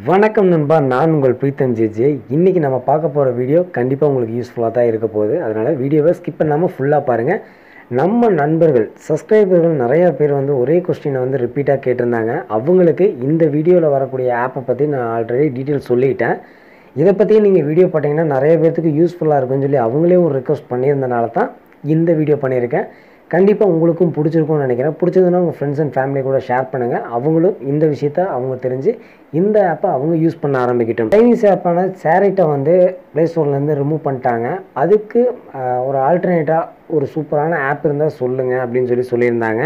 வணக்கம் நண்பா நான் உங்கள் பிரீத்தம் ஜேஜே இன்றைக்கி நம்ம பார்க்க போகிற வீடியோ கண்டிப்பாக உங்களுக்கு யூஸ்ஃபுல்லாக தான் இருக்க போகுது அதனால் வீடியோவை ஸ்கிப் பண்ணாமல் ஃபுல்லாக பாருங்கள் நம்ம நண்பர்கள் சப்ஸ்கிரைபர்கள் நிறைய பேர் வந்து ஒரே கொஸ்டினை வந்து ரிப்பீட்டாக கேட்டிருந்தாங்க அவங்களுக்கு இந்த வீடியோவில் வரக்கூடிய ஆப்பை பற்றி நான் ஆல்ரெடி டீட்டெயில் சொல்லிட்டேன் இதை பற்றி நீங்கள் வீடியோ பார்த்தீங்கன்னா நிறைய பேர்த்துக்கு யூஸ்ஃபுல்லாக இருக்கும்னு சொல்லி அவங்களே ஒரு ரெக்வஸ்ட் பண்ணியிருந்தனால தான் இந்த வீடியோ பண்ணியிருக்கேன் கண்டிப்பாக உங்களுக்கும் பிடிச்சிருக்கும்னு நினைக்கிறேன் பிடிச்சதுன்னா உங்கள் ஃப்ரெண்ட்ஸ் அண்ட் ஃபேமிலி கூட ஷேர் பண்ணுங்கள் அவங்களும் இந்த விஷயத்த அவங்க தெரிஞ்சு இந்த ஆப்பை அவங்க யூஸ் பண்ண ஆரம்பிக்கட்டும் சைனீஸ் ஆப்பான சேரிட்டை வந்து ப்ளே ஸ்டோர்லேருந்து ரிமூவ் பண்ணிட்டாங்க அதுக்கு ஆஹ், ஒரு ஆல்டர்னேட்டாக ஒரு சூப்பரான ஆப் இருந்தால் சொல்லுங்கள் அப்படின்னு சொல்லி சொல்லியிருந்தாங்க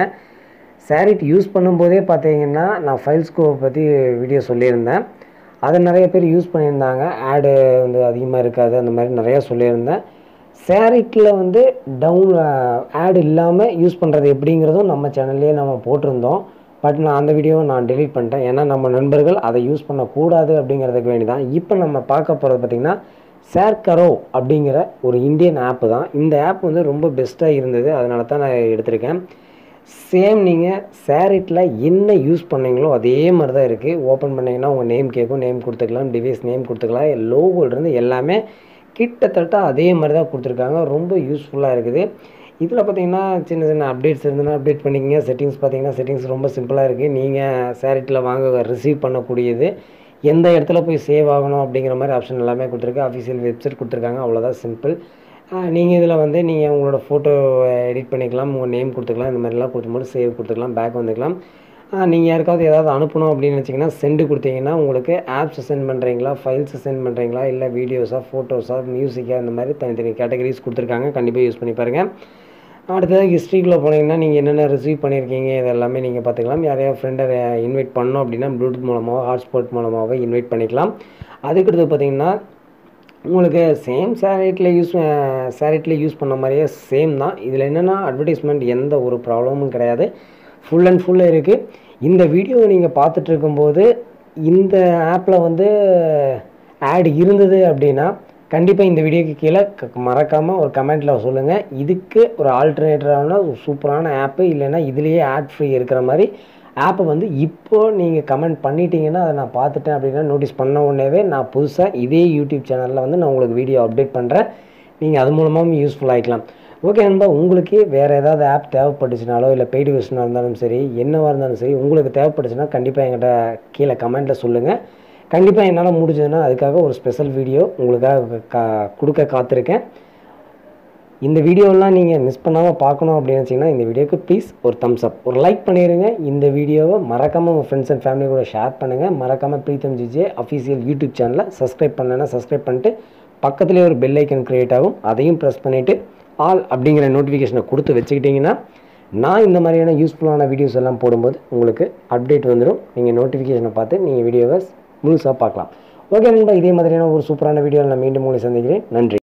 சேரிட் யூஸ் பண்ணும்போதே பார்த்தீங்கன்னா நான் ஃபைல் ஸ்கோவை பற்றி வீடியோ சொல்லியிருந்தேன் அதை நிறைய பேர் யூஸ் பண்ணியிருந்தாங்க ஆடு வந்து அதிகமாக இருக்காது அந்த மாதிரி நிறையா சொல்லியிருந்தேன் சேரிட்டில் வந்து டவுன் ஆட் இல்லாமல் யூஸ் பண்ணுறது எப்படிங்கிறதும் நம்ம சேனல்லையே நம்ம போட்டிருந்தோம் பட் நான் அந்த வீடியோவை நான் டெலீட் பண்ணிட்டேன் ஏன்னா நம்ம நண்பர்கள் அதை யூஸ் பண்ணக்கூடாது அப்படிங்கிறதுக்கு வேண்டி தான் இப்போ நம்ம பார்க்க போகிறது பார்த்திங்கன்னா சேர்கரோ அப்படிங்கிற ஒரு இந்தியன் ஆப்பு தான் இந்த ஆப் வந்து ரொம்ப பெஸ்ட்டாக இருந்தது அதனால தான் நான் எடுத்திருக்கேன் சேம் நீங்கள் சேரிட்டில் என்ன யூஸ் பண்ணீங்களோ அதே மாதிரி தான் இருக்குது ஓப்பன் பண்ணிங்கன்னா உங்கள் நேம் கேட்கும் நேம் கொடுத்துக்கலாம் டிவைஸ் நேம் கொடுத்துக்கலாம் லோகோலேருந்து எல்லாமே கிட்டத்தட்ட அதே மாதிரி தான் கொடுத்துருக்காங்க ரொம்ப யூஸ்ஃபுல்லாக இருக்குது இதில் பார்த்தீங்கன்னா சின்ன சின்ன அப்டேட்ஸ் இருந்ததுன்னா அப்டேட் பண்ணிக்கங்க செட்டிங்ஸ் பார்த்தீங்கன்னா செட்டிங்ஸ் ரொம்ப சிம்பிளாக இருக்குது நீங்கள் சேரிட்டில் வாங்க ரிசீவ் பண்ணக்கூடியது எந்த இடத்துல போய் சேவ் ஆகணும் அப்படிங்கிற மாதிரி ஆப்ஷன் எல்லாமே கொடுத்துருக்கு அஃபிஷியல் வெப்சைட் கொடுத்துருக்காங்க அவ்வளோதான் சிம்பிள் நீங்கள் இதில் வந்து நீங்கள் உங்களோட ஃபோட்டோ எடிட் பண்ணிக்கலாம் உங்கள் நேம் கொடுத்துக்கலாம் இந்த மாதிரிலாம் கொடுத்தும்போது சேவ் கொடுத்துக்கலாம் பேக் வந்துக்கலாம் நீங்கள் யாருக்காவது ஏதாவது அனுப்பணும் அப்படின்னு நினச்சிங்கன்னா சென்டு கொடுத்தீங்கன்னா உங்களுக்கு ஆப்ஸ் சென்ட் பண்ணுறீங்களா ஃபைல்ஸ் சென்ட் பண்ணுறீங்களா இல்லை வீடியோஸாக ஃபோட்டோஸாக மியூசிக்காக இந்த மாதிரி தனித்தனி கேட்டகரிஸ் கொடுத்துருக்காங்க கண்டிப்பாக யூஸ் பண்ணி பாருங்கள் அடுத்ததாக ஹிஸ்ட்ரிக்குள்ளே போனீங்கன்னா நீங்கள் என்னென்ன ரிசீவ் பண்ணியிருக்கீங்க இது எல்லாமே நீங்கள் பார்த்துக்கலாம் யாரையா ஃப்ரெண்டை இன்வைட் பண்ணோம் அப்படின்னா ப்ளூடூத் மூலமாகவோ ஹாட்ஸ்பாட் மூலமாகவோ இன்வைட் பண்ணிக்கலாம் அதுக்கடுத்து பார்த்தீங்கன்னா உங்களுக்கு சேம் சேரிட்டில் யூஸ் சேரிட்டில் யூஸ் பண்ண மாதிரியே சேம் தான் இதில் என்னென்னா அட்வர்டைஸ்மெண்ட் எந்த ஒரு ப்ராப்ளமும் கிடையாது ஃபுல் அண்ட் ஃபுல்லாக இருக்குது இந்த வீடியோவை நீங்கள் பார்த்துட்டு இருக்கும்போது இந்த ஆப்பில் வந்து ஆட் இருந்தது அப்படின்னா கண்டிப்பாக இந்த வீடியோக்கு கீழே மறக்காமல் ஒரு கமெண்ட்டில் சொல்லுங்கள் இதுக்கு ஒரு ஆல்டர்னேட்டரான ஒரு சூப்பரான ஆப்பு இல்லைன்னா இதுலேயே ஆட் ஃப்ரீ இருக்கிற மாதிரி ஆப்பை வந்து இப்போ நீங்கள் கமெண்ட் பண்ணிட்டீங்கன்னா அதை நான் பார்த்துட்டேன் அப்படின்னா நோட்டீஸ் பண்ண உடனேவே நான் புதுசாக இதே யூடியூப் சேனலில் வந்து நான் உங்களுக்கு வீடியோ அப்டேட் பண்ணுறேன் நீங்கள் அது மூலமாகவும் யூஸ்ஃபுல் ஆகிக்கலாம் ஓகே நண்பா உங்களுக்கு வேறு ஏதாவது ஆப் தேவைப்பட்டுச்சுனாலோ இல்லை பெய்டு வெர்ஷனாக இருந்தாலும் சரி என்னவாக இருந்தாலும் சரி உங்களுக்கு தேவைப்பட்டுச்சுன்னா கண்டிப்பாக என்கிட்ட கீழே கமெண்ட்டில் சொல்லுங்கள் கண்டிப்பாக என்னால் முடிஞ்சதுன்னா அதுக்காக ஒரு ஸ்பெஷல் வீடியோ உங்களுக்காக கா கொடுக்க காத்திருக்கேன் இந்த வீடியோலாம் நீங்கள் மிஸ் பண்ணாமல் பார்க்கணும் அப்படின்னு நினச்சிங்கன்னா இந்த வீடியோக்கு ப்ளீஸ் ஒரு தம்ஸ் அப் ஒரு லைக் பண்ணிடுங்க இந்த வீடியோவை மறக்காமல் உங்கள் ஃப்ரெண்ட்ஸ் அண்ட் ஃபேமிலி கூட ஷேர் பண்ணுங்கள் மறக்காமல் பிரீத்தம் ஜிஜே அஃபீஷியல் யூடியூப் சேனலை சப்ஸ்கிரைப் பண்ணலைன்னா சப்ஸ்கிரைப் பண்ணிட்டு பக்கத்துலேயே ஒரு பெல் ஐக்கன் க்ரியேட் ஆகும் அதையும் ப்ரெஸ் பண்ணிவிட்டு ஆல் அப்படிங்கிற நோட்டிஃபிகேஷனை கொடுத்து வச்சுக்கிட்டிங்கன்னா நான் இந்த மாதிரியான யூஸ்ஃபுல்லான வீடியோஸ் எல்லாம் போடும்போது உங்களுக்கு அப்டேட் வந்துடும் நீங்கள் நோட்டிஃபிகேஷனை பார்த்து நீங்கள் வீடியோவை முழுசாக பார்க்கலாம் ஓகே நண்பா இதே மாதிரியான ஒரு சூப்பரான வீடியோவில் நான் மீண்டும் உங்களை சந்திக்கிறேன் நன்றி